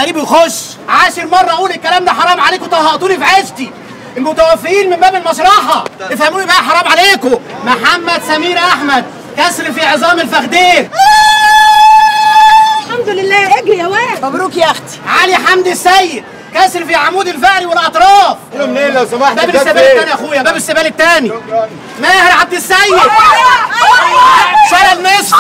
قريب يخش عاشر مره اقول الكلام ده حرام عليكم طهقتوني في عيشتي المتوفيين من باب المشرحه افهموني بقى حرام عليكم محمد سمير احمد كسر في عظام الفخدين الحمد لله اجري يا واد مبروك يا اختي علي حمدي السيد كسر في عمود الفقري والاطراف قولوا منين لو سمحت باب الباب السبال فين؟ الثاني يا اخويا باب السبال الثاني ماهر عبد السيد شلل نصف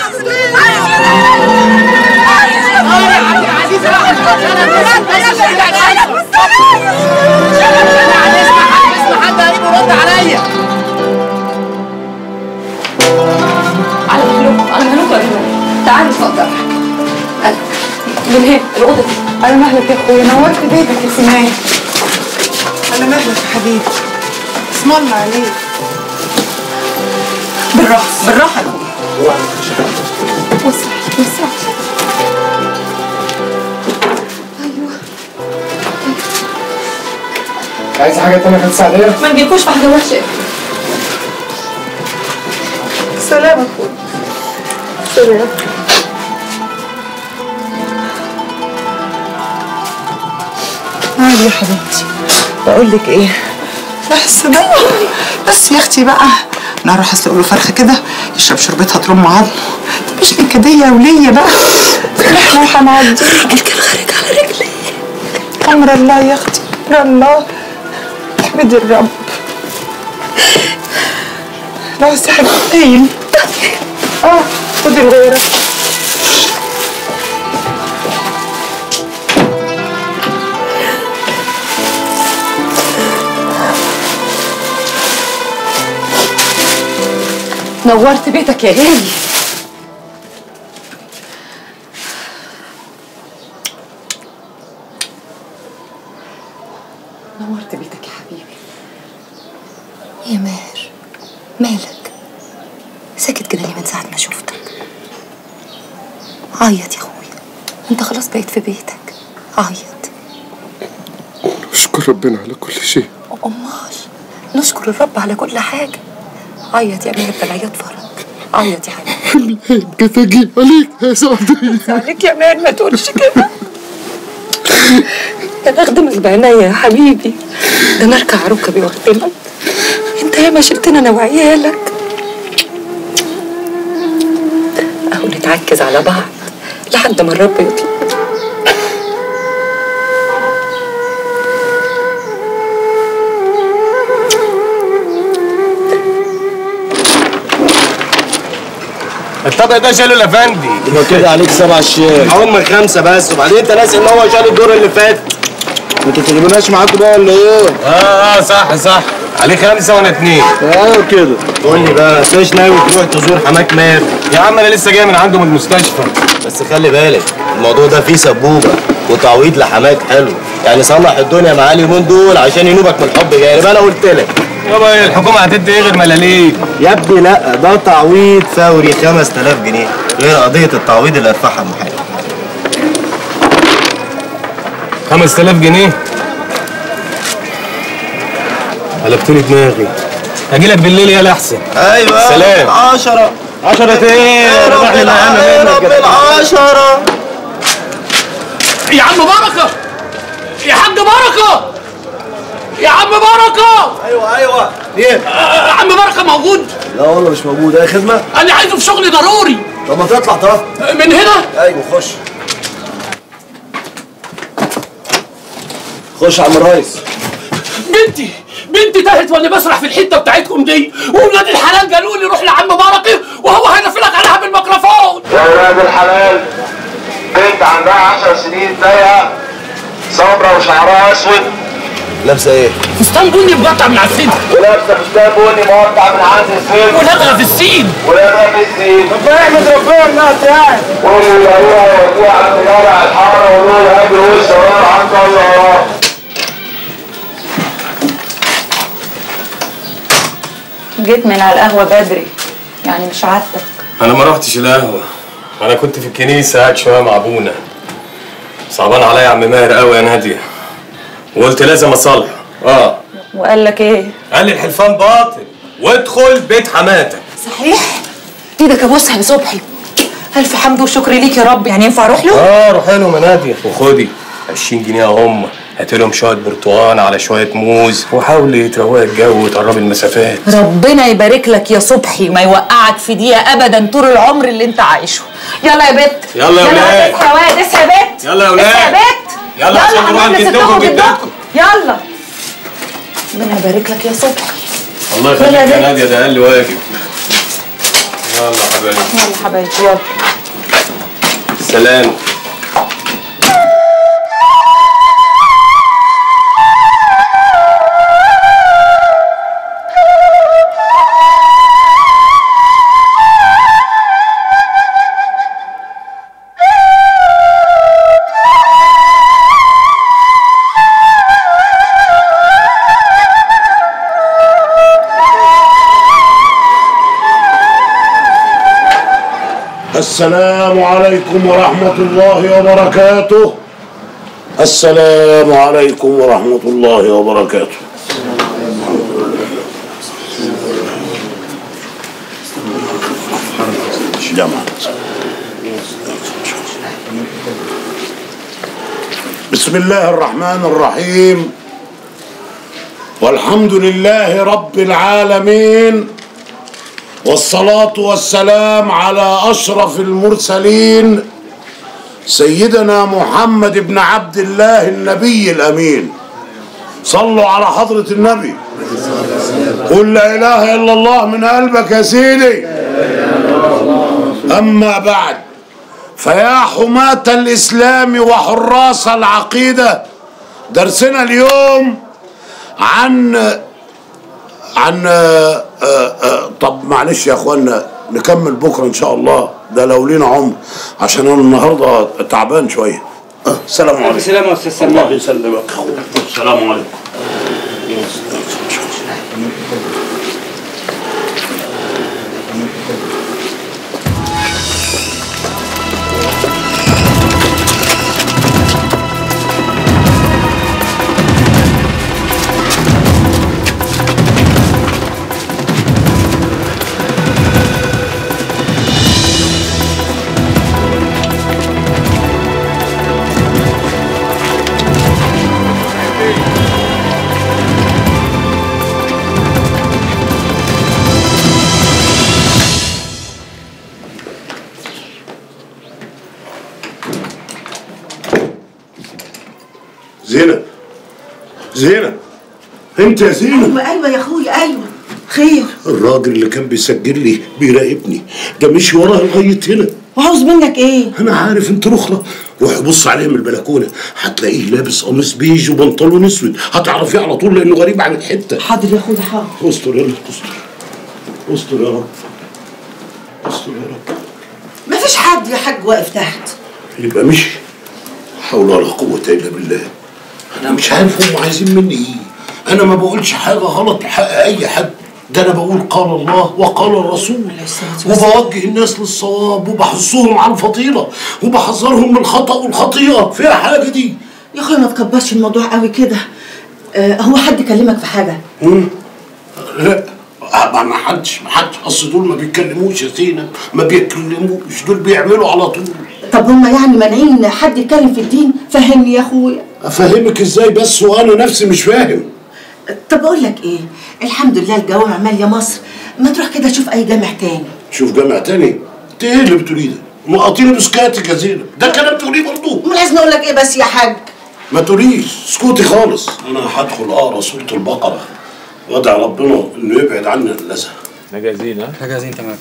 طارق عبد العزيز احمد شلل نصف بس شهيد على اسم حد قريب ورد عليا على مهلوك على مهلوك يا جماعة تعالي اتفضل من هنا الأوضة دي على مهلك يا اخويا نورت بيتك يا سماح على مهلك يا حبيبي اسم الله عليك بالراحة بالراحة يا أخويا وسع وسع عايز حاجه تانية خمسة عليها؟ ما نجيبكوش في حاجة وحشة سلام يا اخويا سلام عادي يا حبيبتي بقول لك ايه بس بقى بس يا اختي بقى انا هروح اسلق له فرخه كده يشرب شربتها ترم عظمه مش نكديه وليا بقى احنا هنعدي الراجل كان خارج على رجلي امر الله يا اختي امر الله احمدي الرب لا سحب قايل اه خدي الغيره نورت بيتك يا غالي نورت بيتك يا حبيبي يا ماهر مالك ساكت كده ليه من ساعة ما شفتك عيط يا اخويا انت خلاص بقيت في بيتك عيط اشكر ربنا على كل شيء امال نشكر الرب على كل حاجة عيط يا ماهر ده العياط فرج عيط يا حبيبي كنت اجيب عليك يا سعدية عليك يا مان ما تقولش كده ده انا اخدمك بعناية يا حبيبي ده انا اركع ركبي واخدمك انت ياما شلتنا انا وعيالك اهو نتعكز على بعض لحد ما الرب يطلع الطبق ده شاله الافندي يبقى كده عليك سبع شيال هم خمسه بس وبعدين انت ناسي ان هو شال الدور اللي فات انتوا تجيبوناش معاكم بقى ولا ايه؟ اه اه صح صح عليه خمسه وانا اتنين ايوه كده قول لي بقى مش ناوي تروح تزور حماك مات يا عم انا لسه جاي من عنده من المستشفى بس خلي بالك الموضوع ده فيه سبوبه وتعويض لحماك حلو يعني صلح الدنيا معاه اليومين دول عشان ينوبك من الحب جاي بقى انا قلت لك يابا إيه الحكومه هتدي ايه غير ملاليك يا ابني لا ده تعويض فوري 5000 جنيه غير قضيه التعويض اللي هدفعها المحامي 5000 جنيه قلبتولي دماغي هاجي لك بالليل يا احسن ايوه سلام. 10 10 ايه يا انا رب بحلم اهم الع- يا منك رب كده. العشرة يا عم بركه يا حاج بركه يا عم بركه ايوه ايوه ايه آه، عم بركه موجود لا والله مش موجود اي خدمه انا عايزه في شغل ضروري طب ما تطلع طرف من هنا ايوه خش خش يا عم الريس بنتي بنتي تاهت وانا بسرح في الحته بتاعتكم دي واولاد الحلال قالوا لي روح لعم بركه وهو هينفلك عليها بالميكروفون يا ولاد الحلال بنت عندها عشر سنين ضيقة سمرة وشعرها اسود لابسه ايه؟ فستان بني مقطع من على السن ولابسة فستان بني مقطع من عند السن ولادها في السين ولادها في السين طب احمد ربنا الناس يعني واللي هو ودوها عند جامع الحارة ونقول هاجي وش ورا عند الله جيت من على القهوة بدري يعني مش عادتك انا ما رحتش القهوه انا كنت في الكنيسه قاعد شويه مع ابونا صعبان عليا يا عم ماهر قوي يا ناديه وقلت لازم اصالحه اه وقال لك ايه قال لي الحلفان باطل وادخل بيت حماتك صحيح ايدك ابوسها يا صبحي الف حمد وشكر ليك يا رب يعني ينفع اروح له اه روحي لهم يا ناديه وخدي 20 جنيه هم هاتي لهم شويه برتقال على شويه موز وحاولي تروقي الجو وتقربي المسافات ربنا يبارك لك يا صبحي ما يوقعك في دقيقه ابدا طول العمر اللي انت عايشه يلا يا بت يلا يا ولاد. اصحى يا واد اصحى يا بت يلا يا ولاد. اصحى يا بت يلا عشان نروح هنروح لجدكم لستكم وجدتكم. وجدكم. يلا ربنا يبارك لك يا صبحي الله يلا يخليك يا يا بنت. ناديه ده اقل واجب يلا حبايبي يلا حبايبي يلا سلام السلام عليكم ورحمة الله وبركاته السلام عليكم ورحمة الله وبركاته جماعة بسم الله الرحمن الرحيم والحمد لله رب العالمين والصلاة والسلام على أشرف المرسلين سيدنا محمد بن عبد الله النبي الأمين صلوا على حضرة النبي قل لا إله إلا الله من قلبك يا سيدي أما بعد فيا حماة الإسلام وحراس العقيدة درسنا اليوم عن عن آه، آه، آه، طب معلش يا اخوانا نكمل بكره ان شاء الله ده لو لينا عمر عشان انا النهارده تعبان شويه آه، السلام عليكم السلام يا استاذ الله سلمان يسلمك السلام عليكم زينب زينب انت يا زينب ايوه ايوه يا اخويا ايوه خير الراجل اللي كان بيسجل لي بيراقبني ده مشي وراها لغايه هنا وعاوز منك ايه انا عارف انت رخرة روح بص عليه من البلكونه هتلاقيه لابس قميص بيج وبنطلون اسود هتعرفيه على طول لانه غريب عن الحته حاضر يا اخويا حاضر استر يلا استر استر يا رب استر يا رب مفيش حد يا حاج واقف تحت يبقى مشي حول ولا قوة إلا بالله أنا مش عارف هم عايزين مني إيه أنا ما بقولش حاجة غلط في حق أي حد ده أنا بقول قال الله وقال الرسول وبوجه الناس للصواب وبحثهم عن فضيلة وبحذرهم من الخطأ والخطيئة فيها حاجة دي يا اخويا ما تكبرش الموضوع قوي كده آه هو حد كلمك في حاجه مم. لا ما ما حدش ما حدش اصل دول ما بيتكلموش يا زينب ما بيتكلموش دول بيعملوا على طول طب هما يعني مانعين حد يتكلم في الدين فهمني يا اخويا افهمك ازاي بس وانا نفسي مش فاهم طب اقول لك ايه الحمد لله الجوامع ماليه مصر ما تروح كده تشوف اي جامع تاني شوف جامع تاني انت ايه اللي بتقوليه ده؟ مقاطيني بسكاتك يا زينب ده كلام تقوليه برضه امال عايز اقول لك ايه بس يا حاج ما تقوليش اسكتي خالص انا هدخل اقرا سوره البقره وادعي ربنا انه يبعد عنا الاذى احنا جاهزين ها؟ احنا جاهزين تمام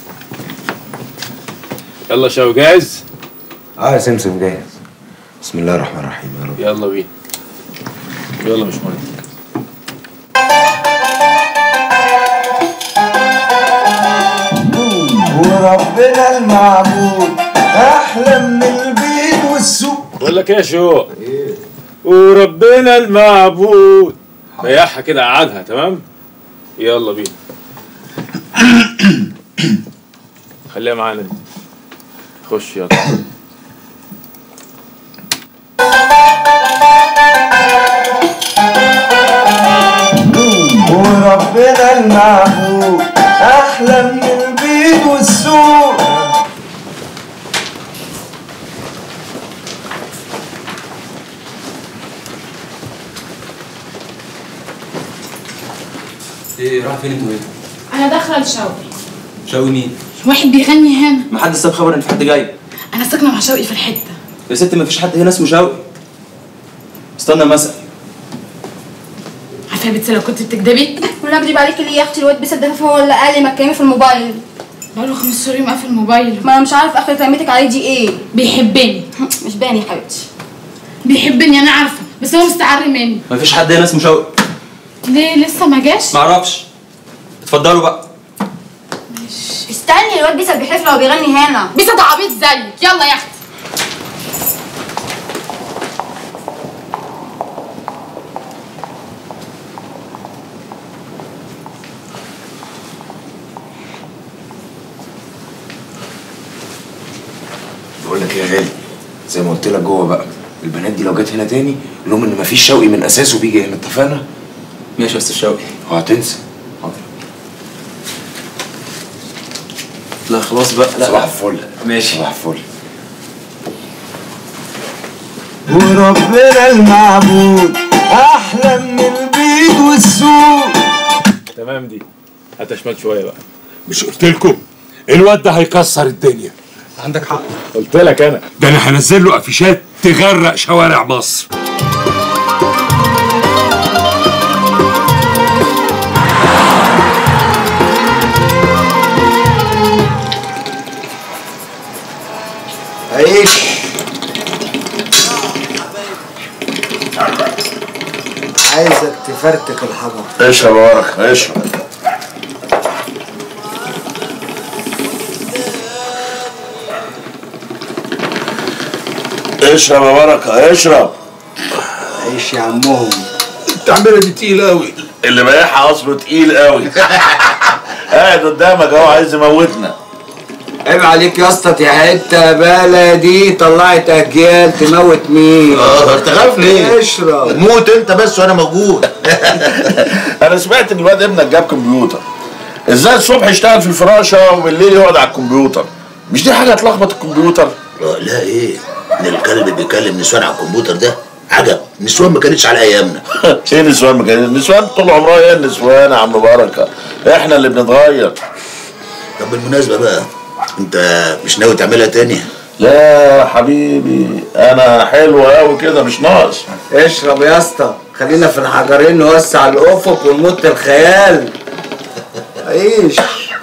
يلا شاو جاهز؟ اه يا سمسم جاهز بسم الله الرحمن الرحيم يا رب يلا بينا يلا مش مهم وربنا المعبود احلى من البيت والسوق بقول لك ايه يا شو؟ وربنا المعبود ريحها كده قعدها تمام؟ يلا بينا خليها معانا دي. خش يلا وربنا المعبود احلى من البيت والسوق ايه راح فين انتوا ايه؟ انا داخله لشوقي شاوي مين؟ واحد بيغني هنا ما حد ساب خبر ان في حد جاي انا ساكنه مع شوقي في الحته يا ست ما فيش حد هنا اسمه شاوي استنى ما اسال عارفه يا بنتي لو كنت بتكدبي وانا اكدب عليك ليه يا اختي الواد بس ده هو اللي قال لي ما تكلمي في الموبايل بقاله خمس شهور مقفل الموبايل ما انا مش عارف اخر كلمتك عليه دي ايه بيحبني مش باين يا حبيبتي بيحبني انا عارفه بس هو مستعر مني ما فيش حد هنا اسمه شاوي ليه لسه ما جاش ما اعرفش اتفضلوا بقى استني الواد بيسا بيحلف لو بيغني هنا بيسا ده عبيط زيك يلا يا اختي بقول لك ايه يا غالي زي ما قلت لك جوه بقى البنات دي لو جت هنا تاني قول لهم ان مفيش شوقي من اساسه بيجي هنا اتفقنا؟ ماشي يا استاذ شوقي وهتنسى لا خلاص بقى لا صباح الفل ماشي صباح الفل وربنا المعبود احلى من البيض والسوق تمام دي هتشمل شويه بقى مش قلت لكم الواد ده هيكسر الدنيا عندك حق قلت لك انا ده انا هنزل له افيشات تغرق شوارع مصر عيش عايزك تفرتك الحجر اشرب يا ورقه اشرب اشرب يا ورقه اشرب عيش يا عمهم التعميره دي تقيل قوي اللي بايعها اصله تقيل قوي قاعد قدامك اهو عايز يموتنا عيب عليك يا اسطى دي حته بلدي طلعت اجيال تموت مين اه انت خايف ليه؟ اشرب موت انت بس وانا موجود انا سمعت ان الواد ابنك جاب كمبيوتر ازاي الصبح يشتغل في الفراشه وبالليل يقعد على الكمبيوتر مش دي حاجه تلخبط الكمبيوتر لا لا ايه ان الكلب بيكلم نسوان على الكمبيوتر ده عجب نسوان ما كانتش على ايامنا ايه نسوان ما كان نسوان طول عمرها ايه النسوان يا عم بركه احنا اللي بنتغير طب بالمناسبه بقى انت مش ناوي تعملها تاني لا يا حبيبي انا حلو قوي كده مش ناقص اشرب يا اسطى خلينا في الحجرين نوسع الافق ونمت الخيال عيش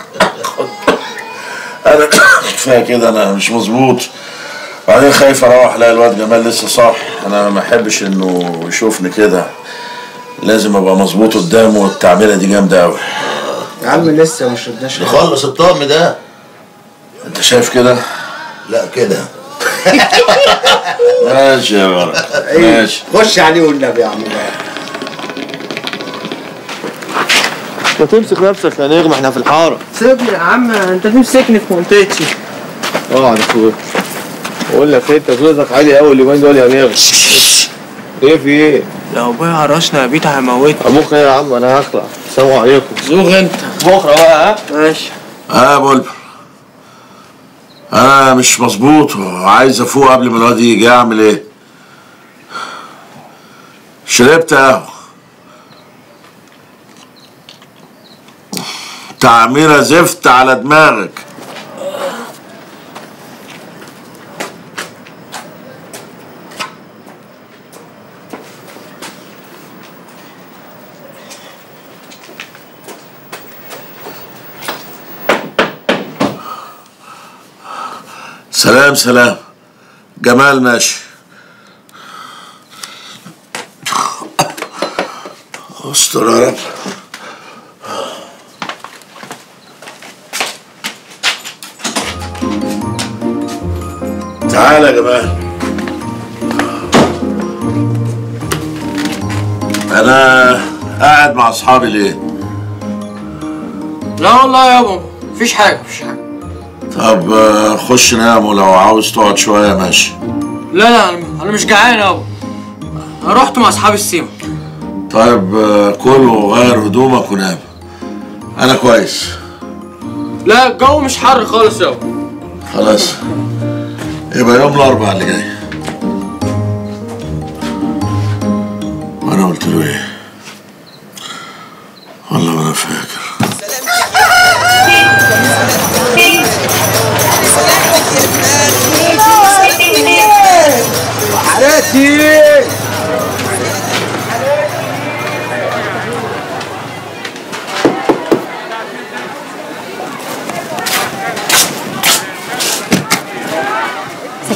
انا كفايه كده انا مش مظبوط بعدين خايف اروح الاقي الواد جمال لسه صاح انا ما احبش انه يشوفني كده لازم ابقى مظبوط قدامه والتعميره دي جامده قوي يا عم لسه ما شربناش نخلص الطقم ده انت شايف كده لا كده ماشي يا بركه ماشي خش عليه والنبي يا عم ما تمسك نفسك يا نجم احنا في الحاره سيبني يا عم انت تمسكني في منطقتي اقعد يا اخويا بقول لك إيه، انت صوتك عالي قوي اليومين دول يا نجم ايه في ايه؟ لو ابويا عرشنا يا بيت هيموتني ابوك ايه يا عم انا هخلع السلام عليكم زوغ انت بكره بقى ها ماشي اه يا بلبل انا مش مظبوط وعايز افوق قبل ما الواد يجي اعمل ايه شربت قهوه تعميره زفت على دماغك سلام سلام جمال ماشي استر يا رب تعالى يا جمال انا قاعد مع اصحابي ليه لا والله يابا مفيش حاجه مفيش حاجه طب آه، خش نام ولو عاوز تقعد شويه ماشي لا لا انا أنا مش جعان يابا انا رحت مع اصحاب السيما طيب آه، كل وغير هدومك ونام انا كويس لا الجو مش حر خالص يابا خلاص يبقى يوم الاربعاء اللي جاي وانا قلت له ايه والله ما انا فاهم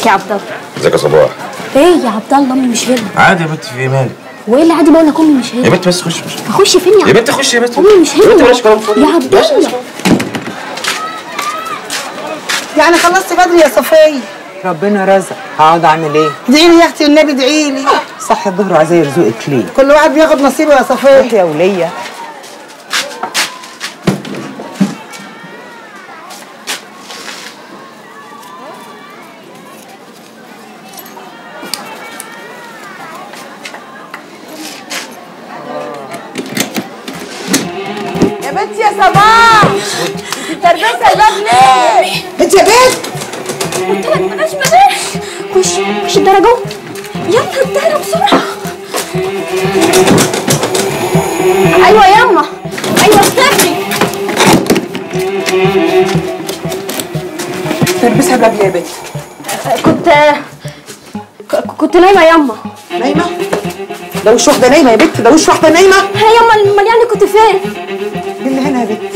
ازيك يا عبد الله ازيك يا صباح ايه يا عبد الله امي مش هنا عادي يا بنت في ايه مالك وايه اللي عادي ما اقول لك امي مش هنا يا بنت بس خش خش اخش فين يا يا بنت خش يا بنت امي مش يا بنت هنا بلاش كلام فاضي. يا عبد بلاش- الله يعني خلصت بدري يا صفية ربنا رزق هقعد اعمل ايه؟ ادعي لي يا اختي والنبي ادعي لي صح الظهر عايزاه يرزقك ليه؟ كل واحد بياخد نصيبه يا صفية يا ولية يا بنتي يا صباح انت تربسها الباب ليه؟ انت يا بنت قلت لك بلاش بلاش خش خش الدرجة يلا الدرجة بسرعة ايوه ياما ايوه استني تلبسها باب يا بنت كنت ك- كنت نايمة ياما نايمة؟ ده وش واحدة نايمة يا بنت ده وش واحدة نايمة؟ ها ياما امال يعني كنت فين؟ مين اللي هنا يا بنت؟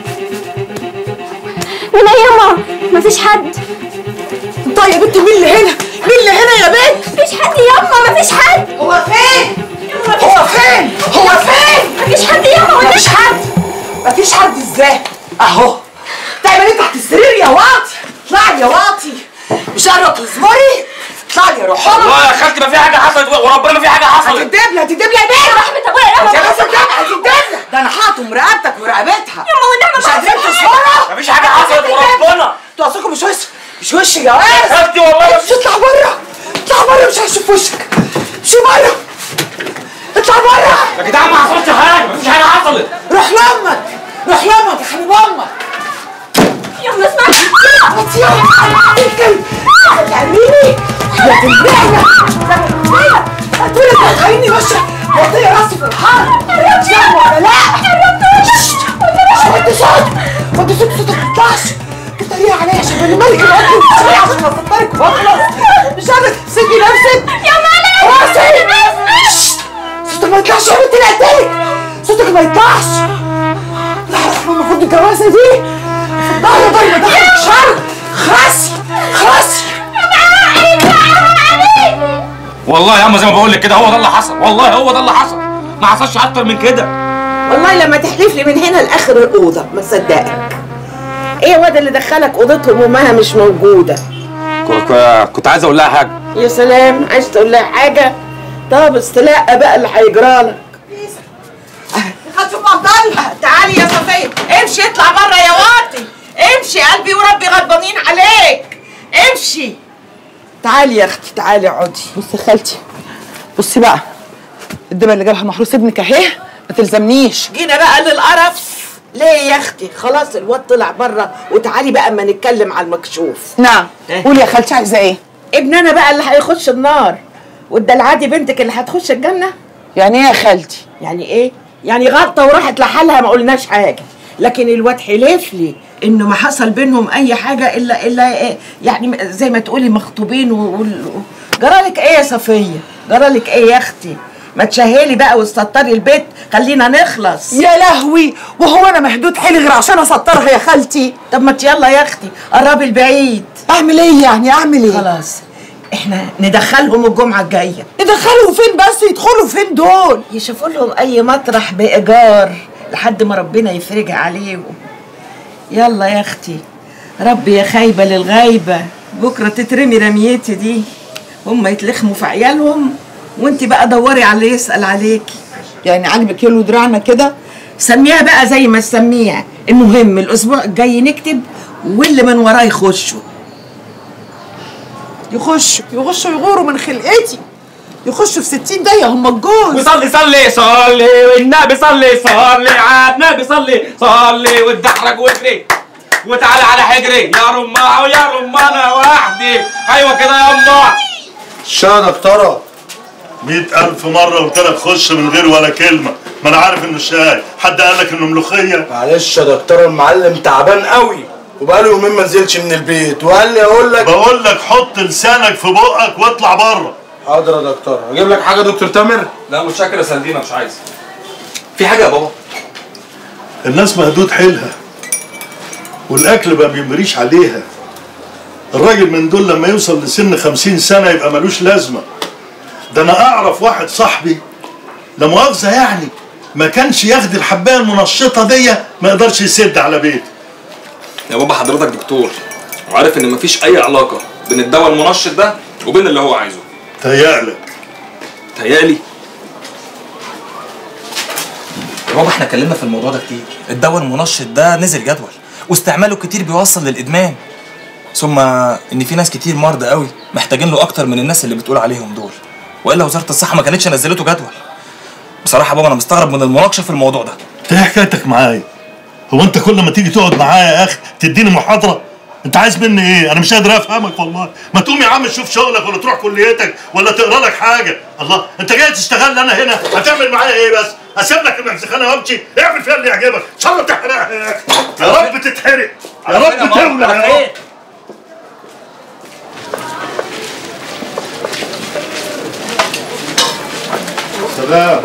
هنا ياما مفيش حد طيب يا بنت مين اللي هنا؟ مين اللي هنا يا بنت؟ مفيش حد ياما مفيش حد هو فين؟ هو فين؟ هو فين؟ مفيش حد ياما مفيش حد مفيش حد ازاي؟ اهو تعملي تحت السرير يا واطي اطلعي يا واطي مش قادرة تصبري اطلعي يا روح والله يا خالتي ما في حاجه حصلت وربنا ما في حاجه حصلت هتدبلة هتدبلة يا بنت رحمة ابويا يا بس هتدبلة ده انا حاطم رقبتك ورقبتها ياما والنعمة مش قادرين تصبروا مفيش حاجه حصلت وربنا انتوا اصلكم مش وش مش وش يا واد خالتي والله مش اطلع بره اطلع بره مش هشوف وشك امشي بره اطلع بره يا جدعان ما حصلش حاجه مفيش حاجه حصلت روح لامك روح لامك يا حبيب امك يلا اسمع انت يا الكلب تعملي يا تنبيعنا يا هتقولي تخليني ماشيه وطيه راسي في الحر انت يا ولا لا وطي صوت وطي صوت صوتك ما يطلعش بتتريق عليا عشان انا ملك الوقت شويه عشان اصدرك واخلص مش قادره تمسكي نفسك يا مالك راسي صوتك ما يطلعش يا بنتي لا قلتلك صوتك ما يطلعش لا المفروض الجوازه دي ضهر ضهر ضهرك شر خرسي خرسي والله يا عم زي ما بقول لك كده هو ده اللي حصل والله هو ده اللي حصل ما حصلش اكتر من كده والله لما تحلف لي من هنا لاخر الاوضه ما صدقك ايه يا واد اللي دخلك اوضتهم وامها مش موجوده كنت عايز اقول لها حاجه يا سلام عايز تقول لها حاجه طب استلاقى بقى اللي هيجرالك خدت عبد الله تعالي يا صفيه امشي اطلع بره يا واطي امشي قلبي وربي غضبانين عليك امشي تعالي يا اختي تعالي اقعدي بصي خالتي بصي بقى الدبل اللي جابها محروس ابنك اهي ما تلزمنيش جينا بقى للقرف ليه يا اختي خلاص الواد طلع بره وتعالي بقى اما نتكلم على المكشوف نعم قولي يا خالتي عايزه ايه ابننا بقى اللي هيخش النار والدلعادي بنتك اللي هتخش الجنه يعني ايه يا خالتي يعني ايه يعني غلطه وراحت لحالها ما قلناش حاجه لكن الواد حلف لي انه ما حصل بينهم اي حاجه الا الا إيه يعني زي ما تقولي مخطوبين و... و... جرالك ايه يا صفيه جرالك ايه يا اختي ما تشهلي بقى واستطري البيت خلينا نخلص يا لهوي وهو انا مهدود حيلي غير عشان اسطرها يا خالتي طب ما يلا يا اختي قربي البعيد اعمل ايه يعني اعمل ايه خلاص احنا ندخلهم الجمعه الجايه يدخلوا فين بس يدخلوا فين دول يشوفوا لهم اي مطرح بايجار لحد ما ربنا يفرجها عليهم يلا يا اختي ربي يا خايبه للغايبه بكره تترمي رميتي دي هم يتلخموا في عيالهم وانت بقى دوري على اللي يسال عليكي يعني عاجبك يلو دراعنا كده سميها بقى زي ما تسميها المهم الاسبوع الجاي نكتب واللي من وراه يخشوا يخشوا يخشوا يغوروا من خلقتي يخشوا في 60 دقيقة هم الجوز وصلي صلي صلي والنبي صلي صلي على النبي صلي صلي واتدحرج واجري وتعالى على حجري يا رماعة ويا رمانة وحدي ايوه كده يا امه شانك ترى مئة ألف مرة قلت لك خش من غير ولا كلمة ما أنا عارف إنه شاي حد قال لك إنه ملوخية معلش يا دكتور المعلم تعبان قوي وبقاله يومين ما نزلش من البيت وقال لي اقول لك بقول لك حط لسانك في بقك واطلع بره حاضر يا دكتور اجيب لك حاجه دكتور تامر لا متشكر يا سندينا مش عايز في حاجة يا بابا الناس مهدود حيلها والأكل ما بيمريش عليها الراجل من دول لما يوصل لسن خمسين سنة يبقى ملوش لازمة ده أنا أعرف واحد صاحبي لا مؤاخذة يعني ما كانش ياخد الحباية المنشطة دي ما يقدرش يسد على بيته يا بابا حضرتك دكتور وعارف ان مفيش اي علاقه بين الدواء المنشط ده وبين اللي هو عايزه تهيألك تهيألي يا بابا احنا اتكلمنا في الموضوع ده كتير الدواء المنشط ده نزل جدول واستعماله كتير بيوصل للادمان ثم ان في ناس كتير مرضى قوي محتاجين له اكتر من الناس اللي بتقول عليهم دول والا وزاره الصحه ما كانتش نزلته جدول بصراحه يا بابا انا مستغرب من المناقشه في الموضوع ده انت ايه حكايتك معايا؟ هو انت كل ما تيجي تقعد معايا يا اخي تديني محاضرة؟ انت عايز مني ايه؟ انا مش قادر افهمك والله، ما تقوم يا عم تشوف شغلك ولا تروح كليتك ولا تقرا لك حاجة، الله انت جاي تشتغل انا هنا هتعمل معايا ايه بس؟ اسيب لك المسخنة وامشي اعمل فيها اللي يعجبك، ان شاء الله تحرقها يا اخي، يا رب تتحرق، يا رب تولع يا رب سلام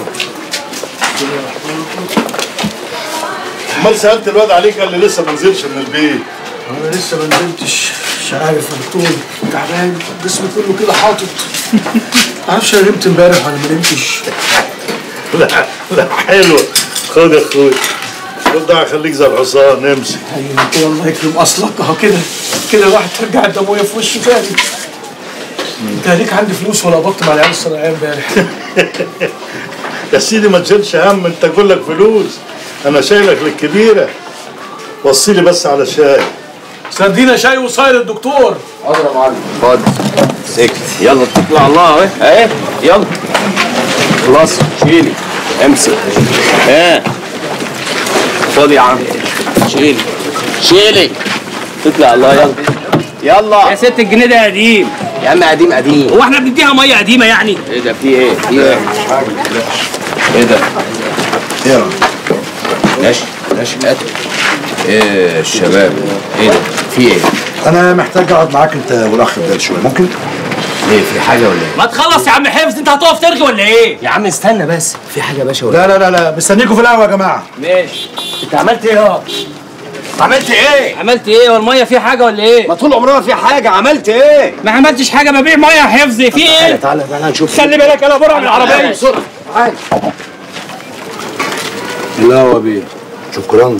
امال سالت الواد عليك قال لي لسه ما نزلش من البيت انا لسه ما نزلتش مش عارف يا دكتور تعبان جسمي كله كده حاطط معرفش انا نمت امبارح ولا ما نمتش لا لا حلو خد يا اخوي خد ده هخليك زي الحصان امسك ايوه كده الله يكرم اصلك اهو كده كده الواحد ترجع الدمويه في وشه تاني انت ليك عندي فلوس ولا قبضت مع العيال الصناعيه امبارح يا سيدي ما تشيلش هم انت كلك فلوس انا شايلك للكبيره وصي لي بس على شاي سردينا شاي وصاير الدكتور حاضر يا معلم خد سكت يلا اتكل على الله اهي اهي يلا خلاص شيلي امسك ها خد يا عم شيلي شيلي اتكل على الله يلا يلا يا ست الجنيه ده قديم يا عم قديم قديم هو احنا بنديها ميه قديمه يعني ايه ده في ايه في ايه ايه ده ايه ماشي ماشي هات ايه الشباب ايه ده في ايه انا محتاج اقعد معاك انت والاخ بدال شويه ممكن ليه في حاجه ولا ايه ما تخلص يا عم حفظ انت هتقف ترغي ولا ايه يا عم استنى بس في حاجه يا باشا لا لا لا لا مستنيكم في القهوه يا جماعه ماشي انت عملت ايه يا عملت ايه عملت ايه والميه فيها حاجه ولا ايه ما طول عمرنا في حاجه عملت ايه ما عملتش حاجه ببيع ميه يا حفظ في ايه تعالى تعالى تعالى نشوف خلي بالك انا بره من العربيه بسرعه تعالى لا بيه شكرا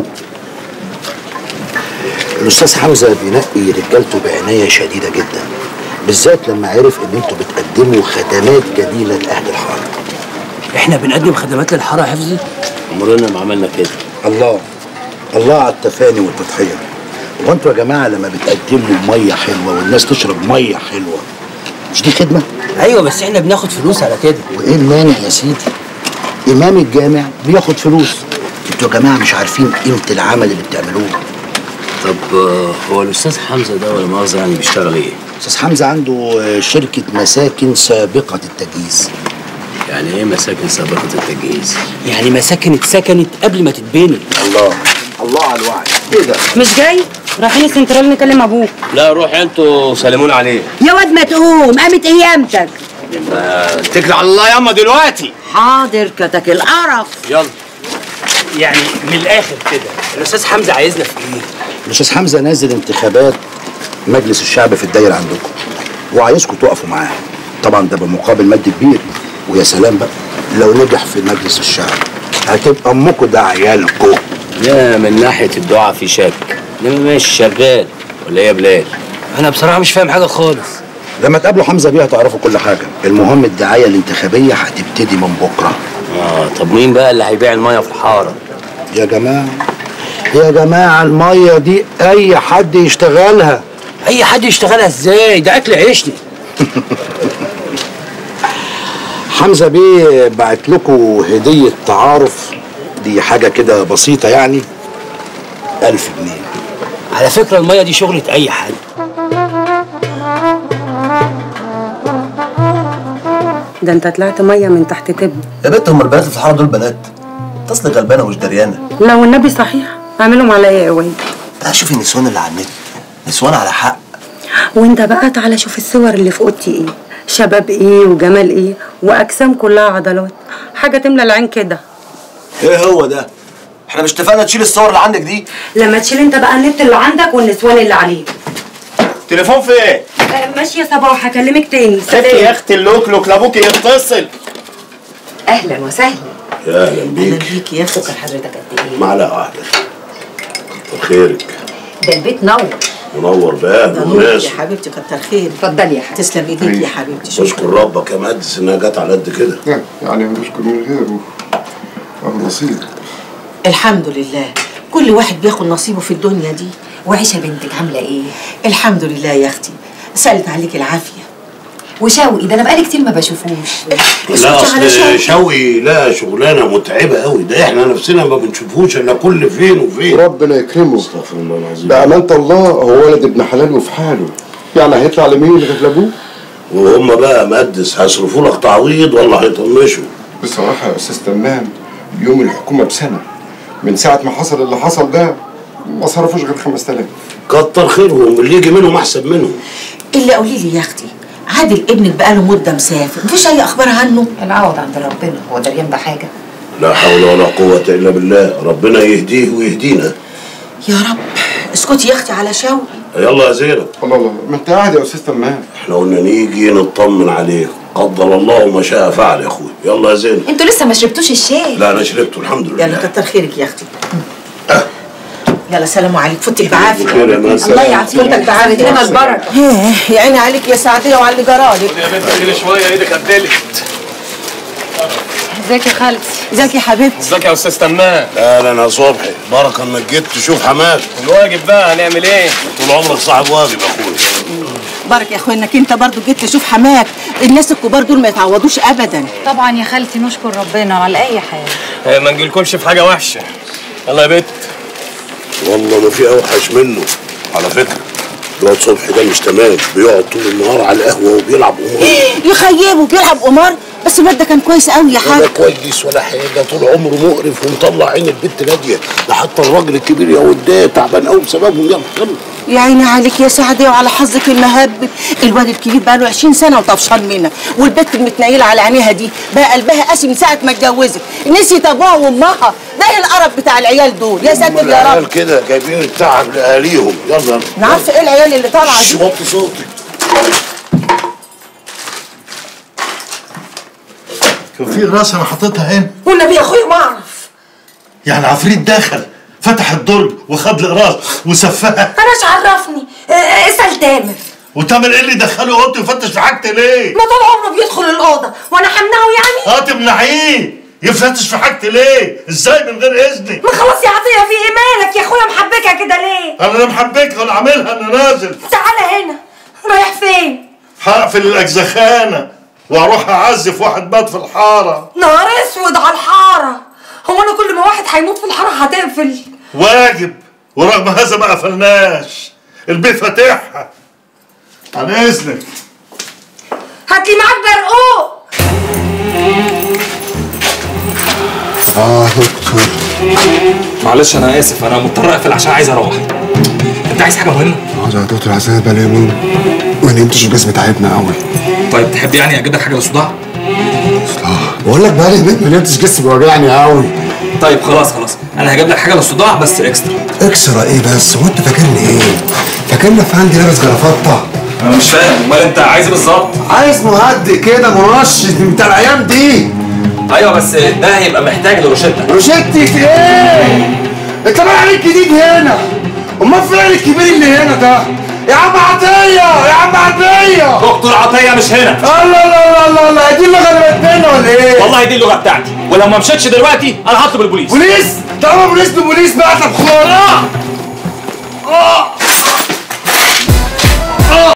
الاستاذ حمزه بينقي رجالته بعنايه شديده جدا بالذات لما عرف ان انتوا بتقدموا خدمات جميله لاهل الحاره احنا بنقدم خدمات للحاره يا حفظي عمرنا ما عملنا كده الله الله على التفاني والتضحيه هو انتوا يا جماعه لما بتقدموا ميه حلوه والناس تشرب ميه حلوه مش دي خدمه ايوه بس احنا بناخد فلوس على كده وايه المانع يا سيدي امام الجامع بياخد فلوس انتوا يا جماعه مش عارفين قيمه العمل اللي بتعملوه طب هو الاستاذ حمزه ده ولا مؤاخذه يعني بيشتغل ايه استاذ حمزه عنده آه، شركه مساكن سابقه التجهيز يعني ايه مساكن سابقه التجهيز يعني مساكن اتسكنت قبل ما تتبني الله الله على الوعي ايه ده مش جاي رايحين السنترال نكلم ابوك لا روح انتوا سلمون عليه يا واد ما تقوم قامت ايامتك اتكل على الله ياما دلوقتي حاضر كتك القرف يلا يعني من الاخر كده الاستاذ حمزه عايزنا في ايه الاستاذ حمزه نازل انتخابات مجلس الشعب في الدايره عندكم وعايزكم تقفوا معاه طبعا ده بمقابل مادي كبير ويا سلام بقى لو نجح في مجلس الشعب هتبقى امكم ده عيالكم لا من ناحيه الدعاء في شك انما ماشي شغال ولا ايه يا بلال انا بصراحه مش فاهم حاجه خالص لما تقابلوا حمزه بيه هتعرفوا كل حاجه المهم الدعايه الانتخابيه هتبتدي من بكره اه طب مين بقى اللي هيبيع الميه في الحاره يا جماعه يا جماعه الميه دي اي حد يشتغلها اي حد يشتغلها ازاي ده اكل عيشني حمزه بيه بعت لكم هديه تعارف دي حاجه كده بسيطه يعني ألف جنيه على فكره الميه دي شغله اي حد ده انت طلعت ميه من تحت تبني يا بنت هم البنات اللي في الحاره دول بنات تصل غلبانه ومش دريانه لو النبي صحيح اعملهم عليا يا واد تعال شوفي النسوان اللي على النت نسوان على حق وانت بقى تعالى شوف الصور اللي في اوضتي ايه شباب ايه وجمال ايه واجسام كلها عضلات حاجه تملى العين كده ايه هو ده احنا مش اتفقنا تشيل الصور اللي عندك دي لما تشيل انت بقى النت اللي عندك والنسوان اللي عليه تليفون في ايه؟ ماشي يا صباح هكلمك تاني خفي يا اختي اللوكلوك لابوكي يتصل اهلا وسهلا يا اهلا بيك بيك يا سكر حضرتك قد ايه معلقه واحده كتر خيرك ده البيت نور منور بقى ده نور يا والناس حبيبتي كتر خير اتفضلي يا حبيبتي تسلم ايديك يا حبيبتي اشكر ربك يا مهندس انها جت على قد كده يعني بنشكر من غيره أبو نصيب الحمد لله كل واحد بياخد نصيبه في الدنيا دي وعيشه بنتك عامله ايه الحمد لله يا اختي سألت عليك العافيه وشوقي ده انا بقالي كتير ما بشوفوش لا اصل شوقي لا شغلانه متعبه قوي ده احنا نفسنا ما بنشوفوش الا كل فين وفين ربنا يكرمه استغفر الله العظيم بأمانة الله هو ولد ابن حلال وفي حاله يعني هيطلع لمين غير لابوه وهم بقى مقدس هيصرفوا لك تعويض ولا هيطنشوا بصراحة يا أستاذ تمام يوم الحكومة بسنة من ساعة ما حصل اللي حصل ده ما صرفوش غير 5000 كتر خيرهم اللي يجي منهم احسن منهم اللي قولي لي يا اختي عادل ابنك بقاله مده مسافر مفيش اي اخبار عنه العوض عند ربنا هو دريان بحاجه لا حول ولا قوه الا بالله ربنا يهديه ويهدينا يا رب اسكتي يا اختي على شوقي يلا يا زينب الله الله ما انت قاعد يا استاذ تمام احنا قلنا نيجي نطمن عليك قدر الله ما شاء فعل يا اخوي يلا يا زينب انتوا لسه ما شربتوش الشاي لا انا شربته الحمد لله يلا كتر خيرك يا اختي يلا سلام عليك فوتك بعافيه بخير يا ناس. الله يعافيك فوتك بعافيه لنا البركه يا عيني عليك يا سعديه وعلى اللي جرالك يا بنت شيلي شويه ايدك قدلت ازيك يا خالتي ازيك يا حبيبتي ازيك يا استاذ تمام اهلا يا صبحي بركه انك جيت تشوف حماك الواجب بقى هنعمل ايه؟ طول عمرك صاحب واجب يا اخويا بارك يا اخويا انك انت برضو جيت تشوف حماك الناس الكبار دول ما يتعوضوش ابدا طبعا يا خالتي نشكر ربنا على اي حاجه إيه، ما نجيلكمش في حاجه وحشه يلا يا بت والله ما في اوحش منه على فكره الواد صبحي ده مش تمام بيقعد طول النهار على القهوه وبيلعب قمار يخيبه بيلعب قمار بس الواد ده كان كويس قوي يا ولا حاج كويس ولا حاجه طول عمره مقرف ومطلع عين البت ناديه ده حتى الراجل الكبير يا وداه تعبان قوي بسببهم يلا يلا يا عيني عليك يا سعديه وعلى حظك المهبب الواد الكبير بقى له 20 سنه وطفشان منها والبت المتنيله على عينيها دي بقى قلبها قاسي من ساعه ما اتجوزت نسيت ابوها وامها ده إيه القرف بتاع العيال دول يا ساتر يا رب العيال كده جايبين التعب لاهاليهم يلا يلا انا عارفه ايه العيال اللي طالعه شش، دي وطي صوتك كان في راس انا حاططها هنا والنبي يا اخويا ما اعرف يعني عفريت دخل فتح الدرج وخد القراص وسفها انا ايش عرفني آه، آه، اسال تامر وتامر ايه اللي دخله اوضتي وفتش في حاجتي ليه؟ ما طول عمره بيدخل الاوضه وانا همنعه يعني اه تمنعيه يفتش في حاجتي ليه؟ ازاي من غير اذني؟ ما خلاص يا عطيه في ايه مالك يا اخويا محبكها كده ليه انا لا محبكها ولا عاملها انا نازل تعالى هنا رايح فين هقفل الاجزخانه واروح اعزف واحد مات في الحاره نهار اسود على الحاره هو انا كل ما واحد هيموت في الحاره هتقفل واجب ورغم هذا ما قفلناش البيت فاتحها عن اذنك هات لي معاك برقوق اه دكتور معلش انا اسف انا مضطر اقفل عشان عايز اروح انت عايز حاجه مهمه اه يا دكتور عايزين بقى يومين ما نمتش الجسم تعبنا قوي طيب تحب يعني اجيب لك حاجه للصداع بقول لك بقى يومين ما نمتش جسمي وجعني قوي طيب خلاص خلاص انا هجيب لك حاجه للصداع بس اكسترا اكسرة ايه بس هو انت فاكرني ايه؟ فاكرني في عندي لابس جرافطه انا مش فاهم امال انت عايز ايه بالظبط عايز مهدئ كده منشط بتاع الايام دي ايوه بس ده هيبقى محتاج لروشته روشتي ايه؟ انت بقى عليك جديد هنا امال فين الكبير اللي هنا ده؟ يا عم عطيه يا عم عطيه دكتور عطيه مش هنا الله الله الله الله دي اللغه اللي بتبينا ولا ايه؟ والله دي اللغه بتاعتي ولو ما مشيتش دلوقتي انا هطلب البوليس بوليس؟ طالما بوليس بوليس بقى طب خلاص